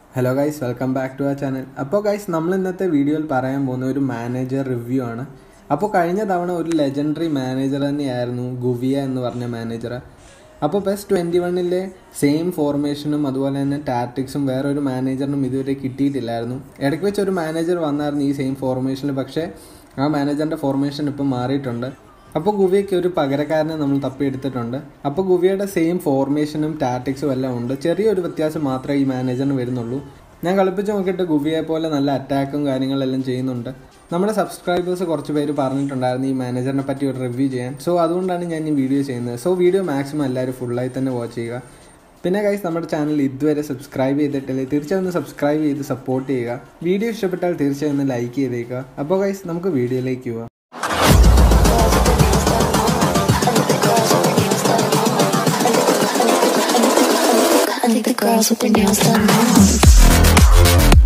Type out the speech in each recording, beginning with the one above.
Hello guys welcome back to ആ channel അപ്പോൾ guys നമ്മൾ ഇന്നത്തെ വീഡിയോയിൽ പറയാൻ പോകുന്ന ഒരു മാനേജർ റിവ്യൂ ആണ് അപ്പോൾ കഴിഞ്ഞ തവണ ഒരു ലെജൻഡറി മാനേജർ തന്നെയായിരുന്നു ഗുവിയ എന്ന് പറഞ്ഞ മാനേജർ അപ്പോൾ പെസ് ട്വൻറ്റി വണ്ണിലെ സെയിം ഫോർമേഷനും അതുപോലെ തന്നെ ടാറ്റിക്സും വേറൊരു മാനേജറിനും ഇതുവരെ കിട്ടിയിട്ടില്ലായിരുന്നു ഇടയ്ക്ക് വെച്ച് ഒരു മാനേജർ വന്നായിരുന്നു ഈ സെയിം ഫോർമേഷനിൽ പക്ഷേ ആ മാനേജറിൻ്റെ ഫോർമേഷൻ ഇപ്പം മാറിയിട്ടുണ്ട് അപ്പോൾ ഗുവിയയ്ക്ക് ഒരു പകരക്കാരനെ നമ്മൾ തപ്പിയെടുത്തിട്ടുണ്ട് അപ്പോൾ ഗുവിയയുടെ സെയിം ഫോർമേഷനും ടാറ്റിക്സും എല്ലാം ഉണ്ട് ചെറിയൊരു വ്യത്യാസം മാത്രമേ ഈ മാനേജറിന് വരുന്നുള്ളൂ ഞാൻ കളിപ്പിച്ച് നോക്കിയിട്ട് ഗുവിയെ പോലെ നല്ല അറ്റാക്കും കാര്യങ്ങളെല്ലാം ചെയ്യുന്നുണ്ട് നമ്മുടെ സബ്സ്ക്രൈബേഴ്സ് കുറച്ച് പേര് പറഞ്ഞിട്ടുണ്ടായിരുന്നു ഈ മാനേജറിനെ പറ്റി ഒരു റിവ്യൂ ചെയ്യാൻ സോ അതുകൊണ്ടാണ് ഞാൻ ഈ വീഡിയോ ചെയ്യുന്നത് സോ വീഡിയോ മാക്സിമം എല്ലാവരും ഫുള്ളായി തന്നെ വാച്ച് ചെയ്യുക പിന്നെ ഗൈസ് നമ്മുടെ ചാനൽ ഇതുവരെ സബ്സ്ക്രൈബ് ചെയ്തിട്ടില്ലേ തീർച്ചയായും ഒന്ന് സബ്സ്ക്രൈബ് ചെയ്ത് സപ്പോർട്ട് ചെയ്യുക വീഡിയോ ഇഷ്ടപ്പെട്ടാൽ തീർച്ചയായും ഒന്ന് ലൈക്ക് ചെയ്തേക്കുക അപ്പോൾ ഗൈസ് നമുക്ക് വീഡിയോയിലേക്ക് പോവാം I think the girls with their nails done now.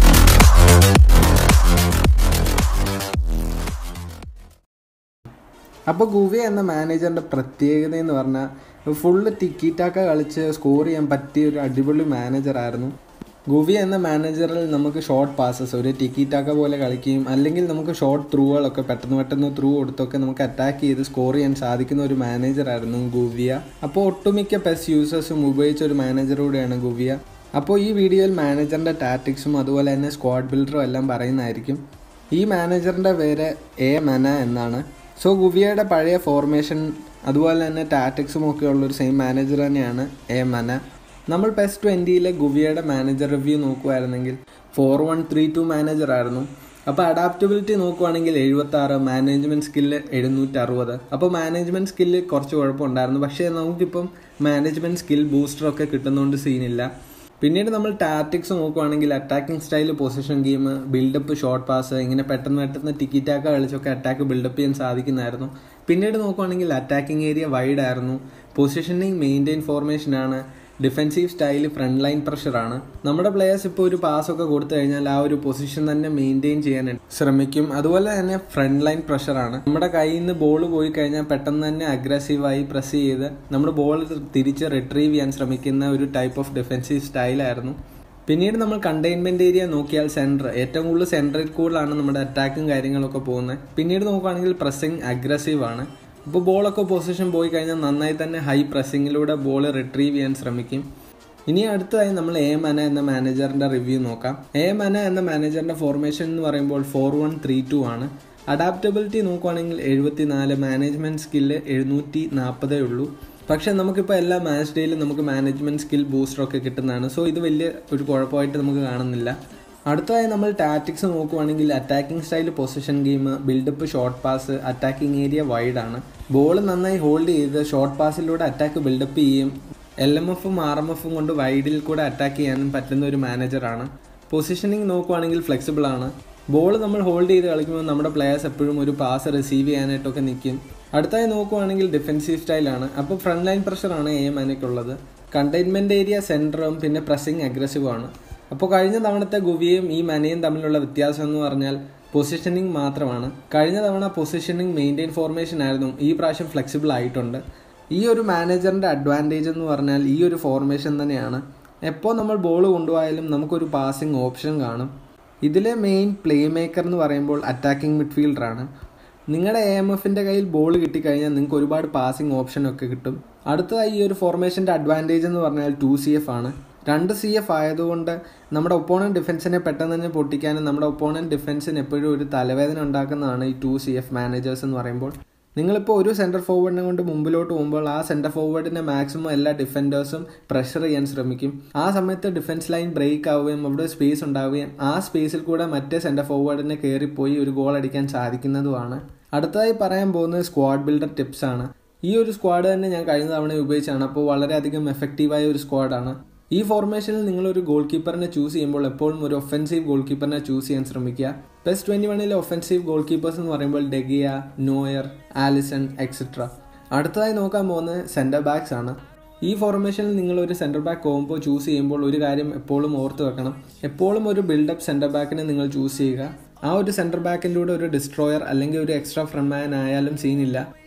അപ്പോൾ ഗുവി എന്ന മാനേജറിൻ്റെ പ്രത്യേകത എന്ന് പറഞ്ഞാൽ ഫുള്ള് ടിക്കിറ്റാക്ക കളിച്ച് സ്കോർ ചെയ്യാൻ പറ്റിയ ഒരു അടിപൊളി മാനേജറായിരുന്നു ഗുവി എന്ന മാനേജറിൽ നമുക്ക് ഷോർട്ട് പാസസ് ഒരു ടിക്കിറ്റാക്ക പോലെ കളിക്കുകയും അല്ലെങ്കിൽ നമുക്ക് ഷോർട്ട് ത്രൂകളൊക്കെ പെട്ടെന്ന് പെട്ടെന്ന് ത്രൂ കൊടുത്തൊക്കെ നമുക്ക് അറ്റാക്ക് ചെയ്ത് സ്കോർ ചെയ്യാൻ സാധിക്കുന്ന ഒരു മാനേജറായിരുന്നു ഗുവിയ അപ്പോൾ ഒട്ടുമിക്ക പെസ് യൂസേഴ്സും ഉപയോഗിച്ച ഒരു മാനേജർ കൂടെയാണ് ഗുവിയ അപ്പോൾ ഈ വീഡിയോയിൽ മാനേജറിൻ്റെ ടാറ്റിക്സും അതുപോലെ തന്നെ സ്ക്വാഡ് ബിൽഡറും എല്ലാം പറയുന്നതായിരിക്കും ഈ മാനേജറിൻ്റെ പേര് എ മന എന്നാണ് സോ ഗുവിയയുടെ പഴയ ഫോർമേഷൻ അതുപോലെ തന്നെ ടാറ്റിക്സും ഒക്കെ ഉള്ള ഒരു സെയിം മാനേജർ തന്നെയാണ് എ മന നമ്മൾ പെസ് ട്വൻറ്റിയിലെ ഗുവിയയുടെ മാനേജർ റിവ്യൂ നോക്കുമായിരുന്നെങ്കിൽ four one three two manager ആയിരുന്നു അപ്പോൾ അഡാപ്റ്റബിലിറ്റി നോക്കുവാണെങ്കിൽ എഴുപത്തി ആറ് മാനേജ്മെൻറ്റ് സ്കില്ല് എഴുന്നൂറ്റി അറുപത് അപ്പോൾ മാനേജ്മെൻറ്റ് സ്കില്ല് കുറച്ച് കുഴപ്പമുണ്ടായിരുന്നു പക്ഷേ നമുക്കിപ്പം മാനേജ്മെൻറ്റ് സ്കിൽ ബൂസ്റ്ററൊക്കെ കിട്ടുന്നതുകൊണ്ട് സീനില്ല പിന്നീട് നമ്മൾ ടാറ്റിക്സ് നോക്കുവാണെങ്കിൽ attacking style position game buildup short pass ഇങ്ങനെ പെട്ടെന്ന് പെട്ടെന്ന് ടിക്കിറ്റാക്ക കളിച്ചൊക്കെ അറ്റാക്ക് ബിൽഡപ്പ് ചെയ്യാൻ സാധിക്കുന്നതായിരുന്നു പിന്നീട് നോക്കുവാണെങ്കിൽ അറ്റാക്കിംഗ് ഏരിയ വൈഡ് ആയിരുന്നു പൊസിഷനിങ് മെയിൻറ്റെയിൻ ഫോർമേഷനാണ് ഡിഫെൻസീവ് സ്റ്റൈൽ ഫ്രണ്ട് ലൈൻ പ്രഷറാണ് നമ്മുടെ പ്ലേയേഴ്സ് ഇപ്പോൾ ഒരു പാസ് ഒക്കെ കൊടുത്തു കഴിഞ്ഞാൽ ആ ഒരു പൊസിഷൻ തന്നെ മെയിൻറ്റെയിൻ ചെയ്യാൻ ശ്രമിക്കും അതുപോലെ തന്നെ ഫ്രണ്ട് ലൈൻ പ്രഷറാണ് നമ്മുടെ കയ്യിൽ നിന്ന് ബോൾ പോയി കഴിഞ്ഞാൽ പെട്ടെന്ന് തന്നെ അഗ്രസീവായി പ്രസ് ചെയ്ത് നമ്മുടെ ബോൾ തിരിച്ച് റിട്രീവ് ചെയ്യാൻ ശ്രമിക്കുന്ന ഒരു ടൈപ്പ് ഓഫ് ഡിഫെൻസീവ് സ്റ്റൈലായിരുന്നു പിന്നീട് നമ്മൾ കണ്ടെയ്ൻമെന്റ് ഏരിയ നോക്കിയാൽ സെൻറ്റർ ഏറ്റവും കൂടുതൽ സെൻറ്ററിൽ കൂടുതലാണ് നമ്മുടെ അറ്റാക്കും കാര്യങ്ങളൊക്കെ പോകുന്നത് പിന്നീട് നോക്കുകയാണെങ്കിൽ പ്രസ്സിങ് അഗ്രസീവ് ആണ് ഇപ്പോൾ ബോളൊക്കെ പൊസിഷൻ പോയി കഴിഞ്ഞാൽ നന്നായി തന്നെ ഹൈ പ്രസ്സിങ്ങിലൂടെ ബോൾ റിട്രീവ് ചെയ്യാൻ ശ്രമിക്കും ഇനി അടുത്തതായി നമ്മൾ എ മന എന്ന മാനേജറിന്റെ റിവ്യൂ നോക്കാം എ മന എന്ന മാനേജറിന്റെ ഫോർമേഷൻ എന്ന് പറയുമ്പോൾ ഫോർ വൺ ത്രീ ടു ആണ് അഡാപ്റ്റബിലിറ്റി നോക്കുവാണെങ്കിൽ എഴുപത്തിനാല് മാനേജ്മെന്റ് സ്കില്ല് എഴുന്നൂറ്റി നാൽപ്പതേ ഉള്ളൂ പക്ഷെ നമുക്കിപ്പോൾ എല്ലാ മാച്ച് ഡേയിലും നമുക്ക് മാനേജ്മെന്റ് സ്കിൽ ബൂസ്റ്ററൊക്കെ കിട്ടുന്നതാണ് സോ ഇത് വലിയ ഒരു കുഴപ്പമായിട്ട് നമുക്ക് കാണുന്നില്ല അടുത്തതായി നമ്മൾ ടാറ്റിക്സ് നോക്കുവാണെങ്കിൽ attacking style position game buildup short pass attacking area wide ആണ് ബോൾ നന്നായി ഹോൾഡ് ചെയ്ത് ഷോർട്ട് പാസിലൂടെ അറ്റാക്ക് ബിൽഡപ്പ് ചെയ്യും എൽ എം എഫും ആർ എം എഫും കൊണ്ട് വൈഡിൽ കൂടെ അറ്റാക്ക് ചെയ്യാനും പറ്റുന്ന ഒരു മാനേജറാണ് പൊസിഷനിങ് നോക്കുവാണെങ്കിൽ ഫ്ലെക്സിബിൾ ആണ് ബോൾ നമ്മൾ ഹോൾഡ് ചെയ്ത് കളിക്കുമ്പോൾ നമ്മുടെ പ്ലെയേഴ്സ് എപ്പോഴും ഒരു പാസ് റിസീവ് ചെയ്യാനായിട്ടൊക്കെ നിൽക്കും അടുത്തായി നോക്കുവാണെങ്കിൽ ഡിഫെൻസീവ് സ്റ്റൈലാണ് അപ്പോൾ ഫ്രണ്ട് ലൈൻ പ്രഷറാണ് എ മനയ്ക്കുള്ളത് കണ്ടെയ്ൻമെൻറ്റ് ഏരിയ സെൻറ്ററും പിന്നെ പ്രസ്സിങ് അഗ്രസീവ് ആണ് അപ്പോൾ കഴിഞ്ഞ തവണത്തെ ഗുവിയും ഈ മനയും തമ്മിലുള്ള വ്യത്യാസം എന്ന് പറഞ്ഞാൽ പൊസിഷനിങ് മാത്രമാണ് കഴിഞ്ഞ തവണ പൊസിഷനിങ് മെയിൻറ്റെയിൻ ഫോർമേഷൻ ആയിരുന്നു ഈ പ്രാവശ്യം ഫ്ലെക്സിബിൾ ആയിട്ടുണ്ട് ഈ ഒരു മാനേജറിൻ്റെ അഡ്വാൻറ്റേജ് എന്ന് പറഞ്ഞാൽ ഈ ഒരു ഫോർമേഷൻ തന്നെയാണ് എപ്പോൾ നമ്മൾ ബോൾ കൊണ്ടുപോയാലും നമുക്കൊരു പാസിംഗ് ഓപ്ഷൻ കാണും ഇതിലെ മെയിൻ പ്ലേ മേക്കർ എന്ന് പറയുമ്പോൾ അറ്റാക്കിംഗ് മിഡ്ഫീൽഡറാണ് നിങ്ങളുടെ എ എം എഫിൻ്റെ കയ്യിൽ ബോൾ കിട്ടിക്കഴിഞ്ഞാൽ നിങ്ങൾക്ക് ഒരുപാട് പാസിംഗ് ഓപ്ഷൻ ഒക്കെ കിട്ടും അടുത്തതായി ഈ ഒരു ഫോർമേഷൻ്റെ അഡ്വാൻറ്റേജ് എന്ന് പറഞ്ഞാൽ ടു സി എഫ് ആണ് രണ്ട് സി എഫ് ആയതുകൊണ്ട് നമ്മുടെ ഒപ്പോണൻറ്റ് ഡിഫൻസിനെ പെട്ടെന്ന് തന്നെ പൊട്ടിക്കാനും നമ്മുടെ ഒപ്പോണൻറ്റ് ഡിഫൻസിന് എപ്പോഴും ഒരു തലവേദന ഉണ്ടാക്കുന്നതാണ് ഈ ടു സി എഫ് മാനേജേഴ്സ് എന്ന് പറയുമ്പോൾ നിങ്ങളിപ്പോൾ ഒരു സെൻറ്റർ ഫോർവേഡിനെ കൊണ്ട് മുമ്പിലോട്ട് പോകുമ്പോൾ ആ സെൻറ്റർ ഫോർവേഡിനെ മാക്സിമം എല്ലാ ഡിഫൻഡേഴ്സും പ്രഷർ ചെയ്യാൻ ശ്രമിക്കും ആ സമയത്ത് ഡിഫൻസ് ലൈൻ ബ്രേക്ക് ആവുകയും അവിടെ സ്പേസ് ഉണ്ടാവുകയും ആ സ്പേസിൽ കൂടെ മറ്റേ സെൻറ്റർ ഫോർവേഡിനെ കയറിപ്പോയി ഒരു ഗോൾ അടിക്കാൻ സാധിക്കുന്നതുമാണ് അടുത്തതായി പറയാൻ പോകുന്നത് സ്ക്വാഡ് ബിൽഡർ ടിപ്സ് ആണ് ഈ ഒരു സ്ക്വാഡ് തന്നെ ഞാൻ കഴിഞ്ഞ തവണ ഉപയോഗിച്ചാണ് അപ്പോൾ വളരെയധികം എഫക്റ്റീവായ ഒരു സ്ക്വാഡാണ് ഈ ഫോർമേഷനിൽ നിങ്ങൾ ഒരു ഗോൾ കീപ്പറിനെ ചൂസ് ചെയ്യുമ്പോൾ എപ്പോഴും ഒരു ഒഫൻസീവ് ഗോൾ കീപ്പറിനെ ചൂസ് ചെയ്യാൻ ശ്രമിക്കുക പ്ലസ് ട്വൻറ്റി വണ്ണിലെ ഒഫൻസീവ് ഗോൾ കീപ്പേഴ്സ് എന്ന് പറയുമ്പോൾ ഡെഗിയ നോയർ ആലിസൺ എക്സെട്ര അടുത്തതായി നോക്കാൻ പോകുന്നത് സെൻറ്റർ ബാക്സ് ആണ് ഈ ഫോർമേഷനിൽ നിങ്ങൾ ഒരു സെൻറ്റർ ബാക്ക് കോംബോ ചൂസ് ചെയ്യുമ്പോൾ ഒരു കാര്യം എപ്പോഴും ഓർത്ത് വെക്കണം എപ്പോഴും ഒരു ബിൽഡപ്പ് സെൻറ്റർ ബാക്കിനെ നിങ്ങൾ ചൂസ് ചെയ്യുക ആ ഒരു സെൻറ്റർ ബാക്കിൻ്റെ കൂടെ ഒരു ഡിസ്ട്രോയർ അല്ലെങ്കിൽ ഒരു എക്സ്ട്രാ ഫ്രണ്ട് മാൻ ആയാലും സീനില്ല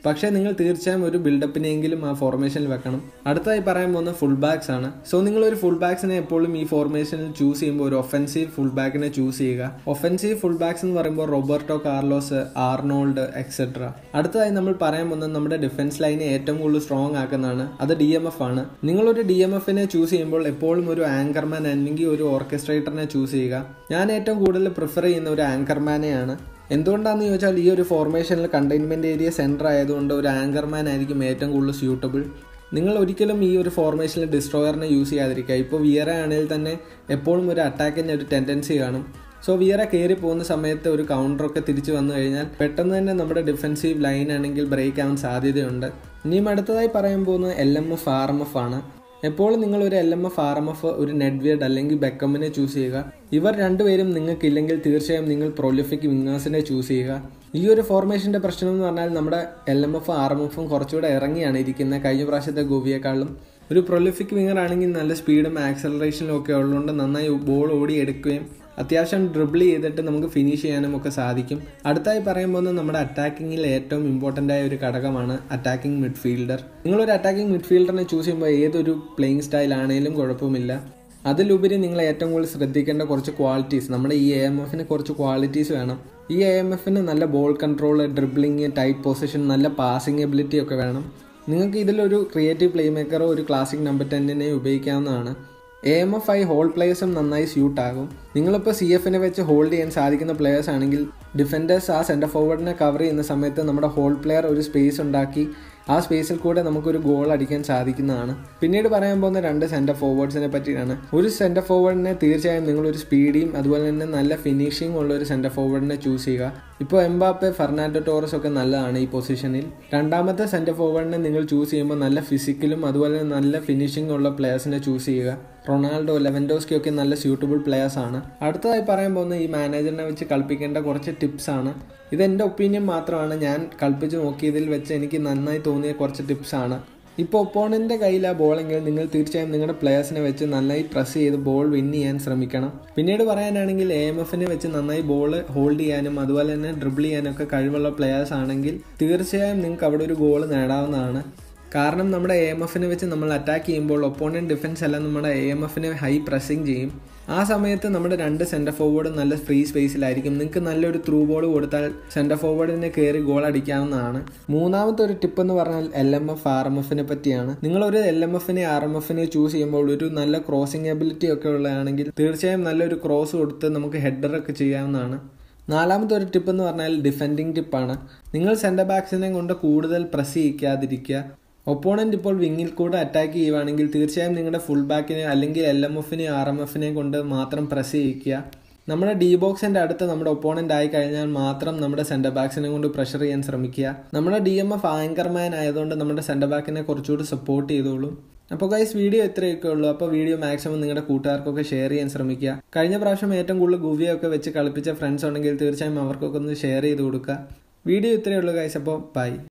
പക്ഷേ നിങ്ങൾ തീർച്ചയായും ഒരു ബിൽഡപ്പിനെങ്കിലും ആ ഫോർമേഷനിൽ വെക്കണം അടുത്തതായി പറയാൻ പോകുന്ന ഫുൾ ബാക്സ് ആണ് സോ നിങ്ങൾ ഒരു ഫുൾ ബാക്സിനെ എപ്പോഴും ഈ ഫോർമേഷനിൽ ചൂസ് ചെയ്യുമ്പോൾ ഒരു ഒഫൻസീവ് ഫുൾ ബാക്കിനെ ചൂസ് ചെയ്യുക ഒഫൻസീവ് ഫുൾ ബാക്സ് എന്ന് പറയുമ്പോൾ റോബർട്ടോ കാർലോസ് ആർണോൾഡ് എക്സെട്ര അടുത്തതായി നമ്മൾ പറയാൻ പോകുന്നത് നമ്മുടെ ഡിഫൻസ് ലൈനെ ഏറ്റവും കൂടുതൽ സ്ട്രോങ് ആക്കുന്നതാണ് അത് ഡി എം എഫ് ആണ് നിങ്ങളൊരു ഡി എം എഫിനെ ചൂസ് ചെയ്യുമ്പോൾ എപ്പോഴും ഒരു ആങ്കർമാൻ അല്ലെങ്കിൽ ഒരു ഓർക്കസ്ട്രേറ്ററിനെ ചൂസ് ചെയ്യുക ഞാൻ ഏറ്റവും കൂടുതൽ പ്രിഫർ ചെയ്യുന്ന ഒരു ആങ്കർമാനെയാണ് എന്തുകൊണ്ടാണെന്ന് ചോദിച്ചാൽ ഈ ഒരു ഫോർമേഷനിൽ കണ്ടെയ്ൻമെന്റ് ഏരിയ സെൻറ്റർ ആയതുകൊണ്ട് ഒരു ആങ്കർമാൻ ആയിരിക്കും ഏറ്റവും കൂടുതൽ സ്യൂട്ടബിൾ നിങ്ങൾ ഒരിക്കലും ഈ ഒരു ഫോർമേഷനിൽ ഡിസ്ട്രോയറിനെ യൂസ് ചെയ്യാതിരിക്കുക ഇപ്പോൾ വിയറ ആണെങ്കിൽ തന്നെ എപ്പോഴും ഒരു അറ്റാക്കിൻ്റെ ഒരു ടെൻഡൻസി കാണും സോ വിയറ കയറി പോകുന്ന സമയത്ത് ഒരു കൗണ്ടറൊക്കെ തിരിച്ചു വന്നു കഴിഞ്ഞാൽ പെട്ടെന്ന് തന്നെ നമ്മുടെ ഡിഫൻസീവ് ലൈൻ ആണെങ്കിൽ ബ്രേക്ക് ആവാൻ സാധ്യതയുണ്ട് ഇനിയും അടുത്തതായി പറയാൻ പോകുന്നത് L M F R M F ആണ് എപ്പോഴും നിങ്ങൾ ഒരു L M F R M F ഒരു നെഡ്വിയഡ് അല്ലെങ്കിൽ ബെക്കമിനെ ചൂസ് ചെയ്യുക ഇവർ രണ്ടുപേരും നിങ്ങൾക്കില്ലെങ്കിൽ തീർച്ചയായും നിങ്ങൾ പ്രൊലിഫിക് വിങ്ങേഴ്സിനെ ചൂസ് ചെയ്യുക ഈ ഒരു ഫോർമേഷന്റെ പ്രശ്നം എന്ന് പറഞ്ഞാൽ നമ്മുടെ L M F R M എഫും കുറച്ചുകൂടെ ഇറങ്ങിയാണ് ഇരിക്കുന്നത് കഴിഞ്ഞ പ്രാവശ്യത്തെ ഗോവിയേക്കാളും ഒരു പ്രൊലിഫിക് വിങ്ങർ ആണെങ്കിൽ നല്ല സ്പീഡും ആക്സലറേഷനും ഒക്കെ ഉള്ളതുകൊണ്ട് നന്നായി ബോൾ ഓടി എടുക്കുകയും അത്യാവശ്യം ഡ്രിബിൾ ചെയ്തിട്ട് നമുക്ക് ഫിനിഷ് ചെയ്യാനും ഒക്കെ സാധിക്കും അടുത്തായി പറയാൻ പോകുന്നത് നമ്മുടെ അറ്റാക്കിങ്ങിൽ ഏറ്റവും ഇമ്പോർട്ടൻ്റ് ആയ ഒരു ഘടകമാണ് അറ്റാക്കിംഗ് മിഡ്ഫീൽഡർ നിങ്ങളൊരു അറ്റാക്കിംഗ് മിഡ്ഫീൽഡറിനെ ചൂസ് ചെയ്യുമ്പോൾ ഏതൊരു പ്ലേയിങ് സ്റ്റൈൽ ആണെങ്കിലും കുഴപ്പമില്ല അതിലുപരി നിങ്ങൾ ഏറ്റവും കൂടുതൽ ശ്രദ്ധിക്കേണ്ട കുറച്ച് ക്വാളിറ്റീസ് നമ്മുടെ ഈ എ എം എഫിന് കുറച്ച് ക്വാളിറ്റീസ് വേണം ഈ എ എം എഫിന് നല്ല ball control dribbling tight position നല്ല പാസിംഗ് എബിലിറ്റി ഒക്കെ വേണം നിങ്ങൾക്ക് ഇതിലൊരു ക്രിയേറ്റീവ് പ്ലേ മേക്കറോ ഒരു ക്ലാസിക് നമ്പർ ടെന്നിനെ ഉപയോഗിക്കാവുന്നതാണ് A M F I hole പ്ലേയേഴ്സും നന്നായി സ്യൂട്ട് ആകും നിങ്ങളിപ്പോൾ സി എഫിനെ വെച്ച് ഹോൾഡ് ചെയ്യാൻ സാധിക്കുന്ന പ്ലേയേഴ്സ് ആണെങ്കിൽ ഡിഫൻഡേഴ്സ് ആ സെൻറ്റർ ഫോർവേഡിനെ കവർ ചെയ്യുന്ന സമയത്ത് നമ്മുടെ ഹോൾ പ്ലെയർ ഒരു സ്പേസ് ഉണ്ടാക്കി ആ സ്പേസിൽ കൂടെ നമുക്കൊരു ഗോൾ അടിക്കാൻ സാധിക്കുന്നതാണ് പിന്നീട് പറയാൻ പോകുന്ന രണ്ട് സെൻറ്റർ ഫോർവേഡ്സിനെ പറ്റിയാണ് ഒരു സെൻറ്റർ ഫോർവേഡിനെ തീർച്ചയായും നിങ്ങൾ ഒരു സ്പീഡിയും അതുപോലെ തന്നെ നല്ല ഫിനിഷിംഗ് ഉള്ള ഒരു സെൻറ്റർ ഫോർവേഡിനെ ചൂസ് ചെയ്യുക ഇപ്പോൾ എംബാപ്പെ ഫെർണാൻഡോ ടോറസ് ഒക്കെ നല്ലതാണ് ഈ പൊസിഷനിൽ രണ്ടാമത്തെ സെൻറ്റർ ഫോർവേഡിനെ നിങ്ങൾ ചൂസ് ചെയ്യുമ്പോൾ നല്ല ഫിസിക്കലും അതുപോലെ തന്നെ നല്ല ഫിനിഷിംഗ് ഉള്ള പ്ലെയേഴ്സിനെ ചൂസ് ചെയ്യുക റൊണാൾഡോ ലെവൻഡോസ്കി ഒക്കെ നല്ല സ്യൂട്ടബിൾ പ്ലെയേഴ്സ് ആണ് അടുത്തതായി പറയാൻ പോകുന്ന ഈ മാനേജറിനെ വെച്ച് കളിപ്പിക്കേണ്ട കുറച്ച് ടിപ്സ് ആണ് ഇത് എൻ്റെ ഒപ്പീനിയൻ മാത്രമാണ് ഞാൻ കളിപ്പിച്ച് നോക്കിയതിൽ വെച്ച് എനിക്ക് നന്നായി തോന്നിയ കുറച്ച് ടിപ്സ് ആണ് ഇപ്പോൾ ഒപ്പോണൻ്റെ കയ്യിൽ ആ ബോളെങ്കിൽ നിങ്ങൾ തീർച്ചയായും നിങ്ങളുടെ പ്ലെയേഴ്സിനെ വെച്ച് നന്നായി പ്രസ് ചെയ്ത് ബോൾ വിൻ ചെയ്യാൻ ശ്രമിക്കണം പിന്നീട് പറയാനാണെങ്കിൽ എ എം എഫിനെ വെച്ച് നന്നായി ബോൾ ഹോൾഡ് ചെയ്യാനും അതുപോലെ തന്നെ ഡ്രിബിൾ ചെയ്യാനും ഒക്കെ കഴിവുള്ള പ്ലെയേഴ്സ് ആണെങ്കിൽ തീർച്ചയായും നിങ്ങൾക്ക് അവിടെ ഒരു ഗോൾ നേടാവുന്നതാണ് കാരണം നമ്മുടെ എ എം എഫിനെ വെച്ച് നമ്മൾ അറ്റാക്ക് ചെയ്യുമ്പോൾ ഒപ്പോണൻറ്റ് ഡിഫൻസ് എല്ലാം നമ്മുടെ എ എം എഫിനെ ഹൈ പ്രസ്സിങ് ചെയ്യും ആ സമയത്ത് നമ്മുടെ രണ്ട് സെൻറ്റർ ഫോർവേഡ് നല്ല ഫ്രീ സ്പേസിലായിരിക്കും നിങ്ങൾക്ക് നല്ലൊരു ത്രൂ ബോൾ കൊടുത്താൽ സെൻറ്റർ ഫോർവേഡിനെ കയറി ഗോൾ അടിക്കാവുന്നതാണ് മൂന്നാമത്തെ ഒരു ടിപ്പ് എന്ന് പറഞ്ഞാൽ L M F R M എഫിനെ പറ്റിയാണ് നിങ്ങളൊരു എൽ എം എഫിനെ ആർ എം എഫിനെ ചൂസ് ചെയ്യുമ്പോൾ ഒരു നല്ല ക്രോസിംഗ് എബിലിറ്റി ഒക്കെ ഉള്ളതാണെങ്കിൽ തീർച്ചയായും നല്ലൊരു ക്രോസ് കൊടുത്ത് നമുക്ക് ഹെഡറൊക്കെ ചെയ്യാവുന്നതാണ് നാലാമത്തെ ഒരു ടിപ്പ് എന്ന് പറഞ്ഞാൽ ഡിഫെൻഡിങ് ടിപ്പാണ് നിങ്ങൾ സെൻറ്റർ ബാക്സിനെ കൊണ്ട് കൂടുതൽ പ്രസ് ചെയ്യിക്കാതിരിക്കുക ഒപ്പോണന്റ് ഇപ്പോൾ വിങ്ങിൽ കൂടെ അറ്റാക്ക് ചെയ്യുവാണെങ്കിൽ തീർച്ചയായും നിങ്ങളുടെ ഫുൾ ബാക്കിനെ അല്ലെങ്കിൽ എൽ എം എഫിനെ ആർ എം എഫിനെ കൊണ്ട് മാത്രം പ്രസ് ചെയ്യിക്കുക നമ്മുടെ ഡി ബോക്സിന്റെ അടുത്ത് നമ്മുടെ ഒപ്പോണന്റ് ആയി കഴിഞ്ഞാൽ മാത്രം നമ്മുടെ സെന്റർ ബാക്സിനെ കൊണ്ട് പ്രഷർ ചെയ്യാൻ ശ്രമിക്കുക നമ്മുടെ ഡി എം എഫ് ആങ്കർമാൻ ആയതുകൊണ്ട് നമ്മുടെ സെന്റർ ബാക്കിനെ കുറച്ചുകൂടി സപ്പോർട്ട് ചെയ്തോളൂ അപ്പോൾ ഗൈസ് വീഡിയോ ഇത്രയൊക്കെ ഉള്ളൂ അപ്പോൾ വീഡിയോ മാക്സിമം നിങ്ങളുടെ കൂട്ടുകാർക്കൊക്കെ ഷെയർ ചെയ്യാൻ ശ്രമിക്കുക കഴിഞ്ഞ പ്രാവശ്യം ഏറ്റവും കൂടുതൽ ഗുവിയൊക്കെ വെച്ച് കളിപ്പിച്ച ഫ്രണ്ട്സ് ഉണ്ടെങ്കിൽ തീർച്ചയായും അവർക്കൊക്കെ ഒന്ന് ഷെയർ ചെയ്ത് കൊടുക്കുക വീഡിയോ ഇത്രയേ ഉള്ളൂ ഗൈസ് അപ്പോൾ ബൈ